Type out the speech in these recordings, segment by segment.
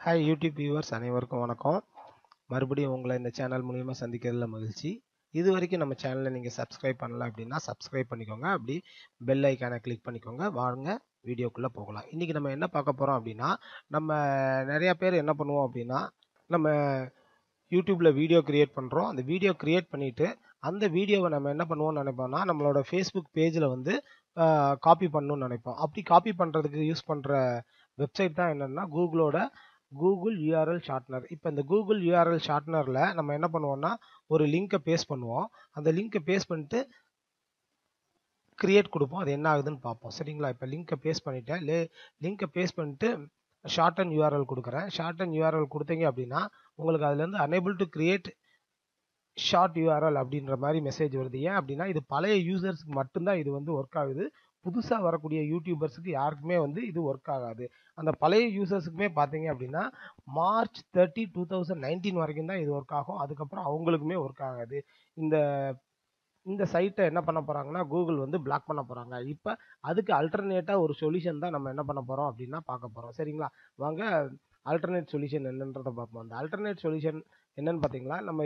hi YouTube viewers அனைவருக்கும் வணக்கம் மறுபடியும் உங்களை இந்த சேனல் மூலியமாக சந்திக்கிறதுல மகிழ்ச்சி இது வரைக்கும் நம்ம சேனலை நீங்கள் சப்ஸ்கிரைப் பண்ணல அப்படின்னா சப்ஸ்கிரைப் பண்ணிக்கோங்க அப்படி பெல் ஐக்கானை கிளிக் பண்ணிக்கோங்க வாங்க வீடியோக்குள்ளே போகலாம் இன்றைக்கி நம்ம என்ன பார்க்க போகிறோம் அப்படின்னா நம்ம நிறையா பேர் என்ன பண்ணுவோம் அப்படின்னா நம்ம யூடியூப்பில் வீடியோ கிரியேட் பண்ணுறோம் அந்த வீடியோ கிரியேட் பண்ணிவிட்டு அந்த வீடியோவை நம்ம என்ன பண்ணுவோம்னு நினைப்போம்னா நம்மளோட ஃபேஸ்புக் பேஜில் வந்து காப்பி பண்ணணும்னு நினைப்போம் அப்படி காப்பி பண்ணுறதுக்கு யூஸ் பண்ணுற வெப்சைட் தான் என்னென்னா கூகுளோட கூகுள் யூஆர்எல் ஷார்ட்னர் இப்போ இந்த கூகுள் யூஆர்எல் ஷார்ட்னரில் நம்ம என்ன பண்ணுவோம்னா ஒரு லிங்க்கை பேஸ்ட் பண்ணுவோம் அந்த லிங்க்கை பேஸ்ட் பண்ணிட்டு கிரியேட் கொடுப்போம் அது என்ன ஆகுதுன்னு பார்ப்போம் சரிங்களா இப்போ லிங்க்கை பேஸ்ட் பண்ணிட்டேன் லே லிங்க்கை பேஸ்ட் பண்ணிட்டு ஷார்ட் அண்ட் யூஆர்எல் கொடுக்குறேன் ஷார்ட் அண்ட் யூஆர்எல் கொடுத்தீங்க அப்படின்னா உங்களுக்கு அதுலேருந்து enable to create short URL அப்படின்ற மாதிரி மெசேஜ் வருது ஏன் அப்படின்னா இது பழைய யூசர்ஸ்க்கு மட்டும்தான் இது வந்து ஒர்க் ஆகுது புதுசாக வரக்கூடிய யூடியூபர்ஸுக்கு யாருக்குமே வந்து இது ஒர்க் ஆகாது அந்த பழைய யூசர்ஸுக்குமே பார்த்தீங்க அப்படின்னா March thirty two thousand nineteen வரைக்கும் தான் இது ஒர்க் ஆகும் அதுக்கப்புறம் அவங்களுக்குமே ஒர்க் ஆகாது இந்த இந்த சைட்டை என்ன பண்ண போகிறாங்கன்னா கூகுள் வந்து பிளாக் பண்ண போகிறாங்க இப்போ அதுக்கு அல்டர்னேட்டாக ஒரு சொல்யூஷன் தான் நம்ம என்ன பண்ண போகிறோம் அப்படின்னா பார்க்க போகிறோம் சரிங்களா வாங்க அல்டர்னேட் சொல்யூஷன் என்னன்றதை பார்ப்போம் அந்த அல்டர்னேட் சொல்யூஷன் என்னன்னு பார்த்தீங்களா நம்ம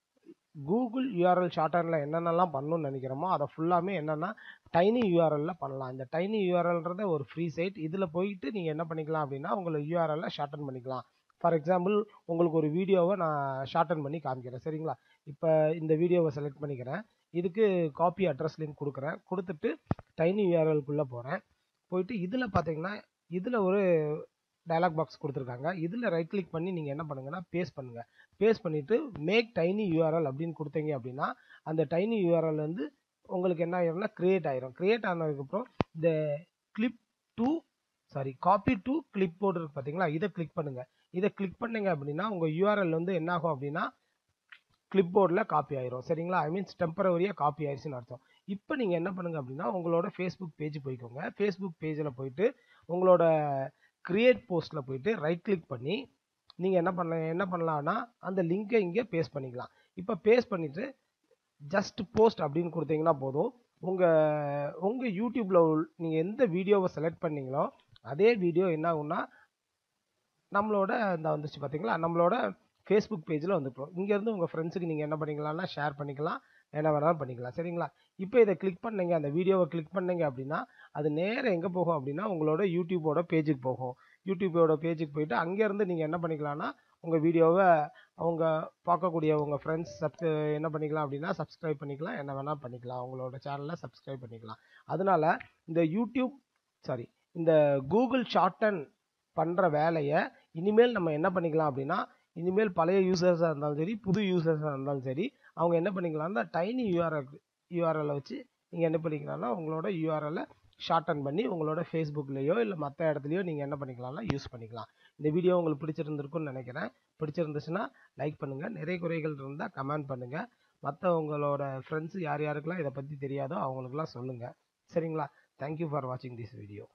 கூகுள் யூஆர்எல் ஷார்ட்டனில் என்னென்னலாம் பண்ணணும்னு நினைக்கிறோமோ அதை ஃபுல்லாமே என்னென்னா டைனி யூஆர்எல்ல பண்ணலாம் இந்த டைனி யூஆர்எல்ன்றத ஒரு ஃப்ரீ சைட் இதில் போயிட்டு நீங்கள் என்ன பண்ணிக்கலாம் அப்படின்னா உங்களை யூஆர்எல்ல ஷார்ட்டன் பண்ணிக்கலாம் ஃபார் எக்ஸாம்பிள் உங்களுக்கு ஒரு வீடியோவை நான் ஷார்ட்டன் பண்ணி காமிக்கிறேன் சரிங்களா இப்போ இந்த வீடியோவை செலக்ட் பண்ணிக்கிறேன் இதுக்கு காப்பி அட்ரஸ் லிங்க் கொடுக்குறேன் கொடுத்துட்டு டைனி யூஆர்எல்குள்ளே போகிறேன் போயிட்டு இதில் பார்த்தீங்கன்னா இதில் ஒரு டயலாக் பாக்ஸ் கொடுத்துருக்காங்க இதில் ரைட் கிளிக் பண்ணி நீங்கள் என்ன பண்ணுங்கன்னா பேஸ்ட் பண்ணுங்கள் பேஸ்ட் பண்ணிவிட்டு மேக் டைனி யூஆர்எல் அப்படின்னு கொடுத்தீங்க அப்படின்னா அந்த டைனி யூஆர்எல் வந்து உங்களுக்கு என்ன ஆயிரும்னா கிரியேட் ஆயிரும் கிரியேட் ஆனதுக்கப்புறம் இந்த clip to sorry copy to clipboard இருக்கு பார்த்தீங்களா இதை கிளிக் பண்ணுங்கள் இதை கிளிக் பண்ணீங்க அப்படின்னா உங்கள் யூஆர்எல் வந்து என்ன ஆகும் அப்படின்னா கிளிப் போர்டில் காப்பி ஆயிரும் சரிங்களா ஐ மீன்ஸ் டெம்பரவரியாக காப்பி ஆயிடுச்சுன்னு அர்த்தம் இப்போ நீங்கள் என்ன பண்ணுங்க அப்படின்னா உங்களோட ஃபேஸ்புக் பேஜ் போய்க்கோங்க ஃபேஸ்புக் பேஜில் போயிட்டு உங்களோட கிரியேட் போஸ்ட்டில் போயிட்டு ரைட் கிளிக் பண்ணி நீங்கள் என்ன பண்ண என்ன பண்ணலாம்னா அந்த லிங்கை இங்கே பேஸ்ட் பண்ணிக்கலாம் இப்போ பேஸ்ட் பண்ணிவிட்டு ஜஸ்ட் போஸ்ட் அப்படின்னு கொடுத்தீங்கன்னா போதும் உங்கள் உங்கள் யூடியூப்பில் நீங்கள் எந்த வீடியோவை செலக்ட் பண்ணீங்களோ அதே வீடியோ என்ன ஆகும்னா நம்மளோட இந்த வந்துச்சு பார்த்தீங்களா நம்மளோட ஃபேஸ்புக் பேஜில் வந்துக்கிறோம் இங்கேருந்து உங்கள் ஃப்ரெண்ட்ஸுக்கு நீங்கள் என்ன பண்ணிக்கலாம்னா ஷேர் பண்ணிக்கலாம் என்ன வேணாலும் பண்ணிக்கலாம் சரிங்களா இப்போ இதை கிளிக் பண்ணீங்க அந்த வீடியோவை கிளிக் பண்ணீங்க அப்படின்னா அது நேரம் எங்கே போகும் அப்படின்னா உங்களோட யூடியூபோட பேஜுக்கு போகும் யூடியூபோட பேஜுக்கு போயிட்டு அங்கேருந்து நீங்கள் என்ன பண்ணிக்கலாம்னா உங்கள் வீடியோவை அவங்க பார்க்கக்கூடிய உங்கள் ஃப்ரெண்ட்ஸ் சப் என்ன பண்ணிக்கலாம் அப்படின்னா சப்ஸ்கிரைப் பண்ணிக்கலாம் என்ன வேணால் பண்ணிக்கலாம் அவங்களோட சேனலை சப்ஸ்கிரைப் பண்ணிக்கலாம் அதனால இந்த யூடியூப் சாரி இந்த கூகுள் ஷார்ட்டன் பண்ணுற வேலையை இனிமேல் நம்ம என்ன பண்ணிக்கலாம் அப்படின்னா இனிமேல் பழைய யூசர்ஸாக இருந்தாலும் சரி புது யூசர்ஸாக இருந்தாலும் சரி அவங்க என்ன பண்ணிக்கலாம்னா டைனி யூஆர்எல் யூஆர்எலை வச்சு நீங்கள் என்ன பண்ணிக்கலாம்னா உங்களோட யூஆர்எலை ஷார்ட்டன் பண்ணி உங்களோட ஃபேஸ்புக்லேயோ இல்லை மற்ற இடத்துலையோ நீங்கள் என்ன பண்ணிக்கலாம்னா யூஸ் பண்ணிக்கலாம் இந்த வீடியோ உங்களுக்கு பிடிச்சிருந்துருக்குன்னு நினைக்கிறேன் பிடிச்சிருந்துச்சுன்னா லைக் பண்ணுங்கள் நிறைய குறைகள் இருந்தால் கமெண்ட் பண்ணுங்கள் மற்ற உங்களோட ஃப்ரெண்ட்ஸ் யார் யாருக்கெல்லாம் இதை பற்றி தெரியாதோ அவங்களுக்குலாம் சொல்லுங்கள் சரிங்களா தேங்க்யூ ஃபார் வாட்சிங் திஸ் வீடியோ